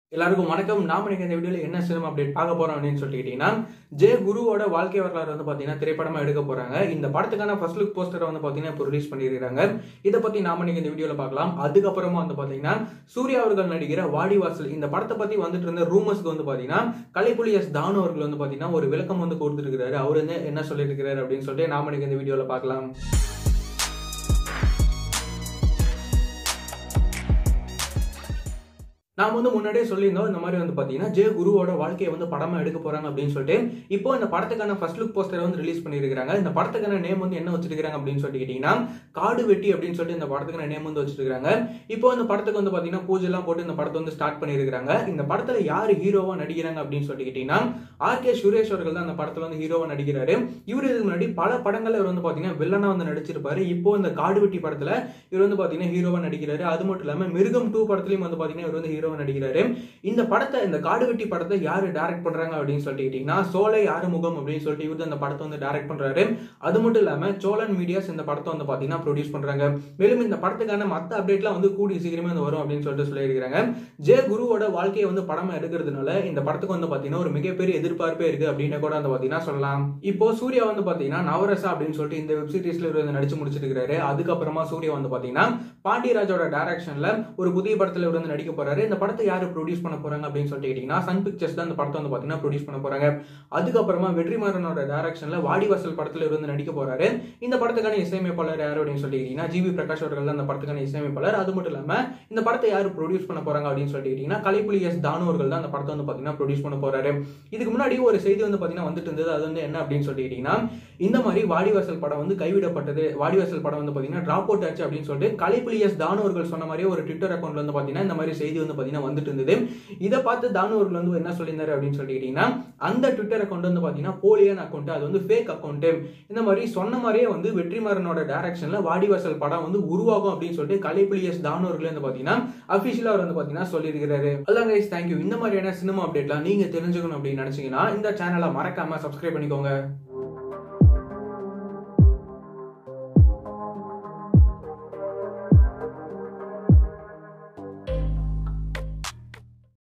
எல்லாருக்கும் வணக்கம் நாம இன்னைக்கு இந்த வீடியோல என்ன சினிமா அப்டேட் பார்க்க போறோம் அப்படின்னு சொல்லிட்டீங்கன்னா ஜே குருவோட வாழ்க்கை வரலாறு வந்து பாத்தீங்கன்னா திரைப்படமா எடுக்க போறாங்க இந்த படத்துக்கான ஃபர்ஸ்ட் லுக் போஸ்டரை வந்து பாத்தீங்கன்னா இப்போ ரிலீஸ் பண்ணிருக்காங்க இதை பத்தி நாம இன்னைக்கு இந்த வீடியோல பார்க்கலாம் அதுக்கப்புறமா வந்து பாத்தீங்கன்னா சூர்யா அவர்கள் நடிக்கிற வாடிவாசல் இந்த படத்தை பத்தி வந்துட்டு இருந்த ரூமர்ஸ்க்கு வந்து பாத்தீங்கன்னா கலைப்புலி எஸ் தானு அவர்கள் வந்து பாத்தீங்கன்னா ஒரு விளக்கம் வந்து கொடுத்துருக்காரு அவர் வந்து என்ன சொல்லியிருக்கிறாரு அப்படின்னு சொல்லிட்டு நாம இன்னைக்கு இந்த வீடியோல பார்க்கலாம் நாம வந்து முன்னாடியே சொல்லியிருந்தோம் இந்த மாதிரி வந்து பாத்தீங்கன்னா ஜெய குருவோட வாழ்க்கையை வந்து படமா எடுக்க போறாங்க அப்படின்னு சொல்லிட்டு இப்போ இந்த படத்துக்கான ஃபர்ஸ்ட் லுக் போஸ்டர் வந்து ரிலீஸ் பண்ணிருக்காங்க இந்த படத்துக்கான நேம் வந்து என்ன வச்சிருக்காங்க அப்படின்னு சொல்லிட்டு கேட்டீங்கன்னா காடு வெட்டி அப்படின்னு சொல்லிட்டு இந்த படத்துக்கான நேம் வந்து வச்சிருக்காங்க இப்போ இந்த படத்துக்கு வந்து பாத்தீங்கன்னா பூஜை எல்லாம் போட்டு இந்த படத்தை வந்து ஸ்டார்ட் பண்ணிருக்காங்க இந்த படத்துல யாரு ஹீரோவா நடிக்கிறாங்க அப்படின்னு சொல்லிட்டு கேட்டீங்கன்னா ஆர் கே சுரேஷ் அவர்கள் தான் அந்த படத்துல வந்து ஹீரோவா நடிக்கிறாரு இவர் இதுக்கு முன்னாடி பல படங்கள்ல இவர் வந்து பாத்தீங்கன்னா வில்லனா வந்து நடிச்சிருப்பாரு இப்போ இந்த காடு வெட்டி படத்துல இவர் வந்து பாத்தீங்கன்னா ஹீரோவா நடிக்கிறாரு அது மட்டும் இல்லாம மிருகம் டூ படத்துலயும் வந்து பாத்தீங்கன்னா இவர் வந்து ஹீரோவா நடிக்கிறாரு இந்த படத்தை இந்த காடு வெட்டி படத்தை யாரு டைரக்ட் பண்றாங்க அப்படின்னு சொல்லிட்டு கேட்டீங்கன்னா சோலை ஆறு முகம் அப்படின்னு சொல்லிட்டு இவர் அந்த படத்தை வந்து டைரக்ட் பண்றாரு அது மட்டும் இல்லாம சோழன் மீடியாஸ் இந்த படத்தை வந்து பாத்தீங்கன்னா ப்ரொடியூஸ் பண்றாங்க மேலும் இந்த படத்துக்கான மத்த அப்டேட்லாம் வந்து கூடிய சீக்கிரமே வந்து வரும் அப்படின்னு சொல்லிட்டு சொல்லியிருக்காங்க ஜே குருவோட வாழ்க்கையை வந்து படமா எடுக்கிறதுனால இந்த படத்துக்கு வந்து பாத்தீங்கன்னா ஒரு மிகப்பெரிய எதிர்பார்ப்பே இருக்கு அப்படின்னு கூட வந்து பாத்தீங்கன்னா சொல்லலாம் இப்போ சூர்யா வந்து பாத்தீங்கன்னா நவரசா அப்படின்னு சொல்லிட்டு இந்த வெப் சீரிஸ்ல இவர் வந்து நடிச்சு முடிச்சிருக்காரு அதுக்கப்புறமா சூர்யா வந்து பாத்தீங்கன்னா பாண்டியராஜோட டைரக்ஷன்ல ஒரு புதிய படத்துல இவர் வந்து நடிக்க போறாரு இந்த படத்தை யாரு ப்ரொடியூஸ் பண்ண போறாங்க அப்படின்னு சொல்லிட்டு கேட்டீங்கன்னா சன் பிக்சர்ஸ் தான் இந்த படத்தை வந்து பாத்தீங்கன்னா ப்ரொடியூஸ் பண்ண போறாங்க அதுக்கப்புறமா வெற்றிமாறனோட டைரக்ஷன்ல வாடிவாசல் படத்துல இவர் வந்து நடிக்க போறாரு இந்த படத்துக்கான இசையமைப்பாளர் யாரு அப்படின்னு சொல்லிட்டு கேட்டீங்கன்னா ஜிவி பிரகாஷ் அவர்கள் தான் இந்த படத்துக்கான இசையமைப்பாளர் அது மட்டும் இல்லாம இந்த படத்தை யாரு ப்ரொடியூஸ் பண்ண போறாங்க அப்படின்னு சொல்லிட்டு கேட்டீங்கன்னா கலைப்புலி எஸ் தானு அவர்கள் தான் அந்த படத்தை வந்து பாத்தீங்கன்னா ப்ரொடியூஸ் பண்ண போறாரு இதுக்கு முன்னாடி ஒரு செய்தி வந்து பாத்தீங்கன்னா வந்துட்டு இருந்தது அது வந்து என்ன அப்படின்னு சொல்லிட்டு கேட்டீங்கன்னா இந்த மாதிரி வாடிவாசல் படம் வந்து கைவிடப்பட்டது வாடிவாசல் படம் வந்து பாத்தீங்கன்னா டிராப் அவுட் ஆச்சு அப்படின்னு சொல்லிட்டு கலைப்புலி எஸ் தானு அவர்கள் சொன்ன மாதிரி ஒரு ட்விட்டர் அக்கௌண்ட்ல வந்து பாத்தீங்கன்னா இந்த மாதிரி செய்தி வந்து பாத்தீங்கன்னா வந்துட்டு இருந்தது இதை பார்த்து தானு அவர்கள் வந்து என்ன சொல்லியிருந்தாரு அப்படின்னு சொல்லிட்டு கேட்டீங்கன்னா அந்த ட்விட்டர் அக்கௌண்ட் வந்து பாத்தீங்கன்னா போலியன் அக்கௌண்ட் அது வந்து ஃபேக் அக்கௌண்ட் இந்த மாதிரி சொன்ன மாதிரியே வந்து வெற்றிமாறனோட டைரக்ஷன்ல வாடிவாசல் படம் வந்து உருவாகும் அப்படின்னு சொல்லிட்டு கலைப்புலி எஸ் தானு அவர்கள் வந்து பாத்தீங்கன்னா அபிஷியலா அவர் வந்து பாத்தீங்கன்னா சொல்லியிருக்கிறாரு அதான் கைஸ் தேங்க்யூ இந்த மாதிரியான சினிமா அப்டேட்லாம் நீங்க தெரிஞ்சுக்கணும் அப்படின்னு நினைச்சீங்கன்னா இந்த சேனலை மறக்காம சப்ஸ்கிரைப் பண்ணிக்கோங்க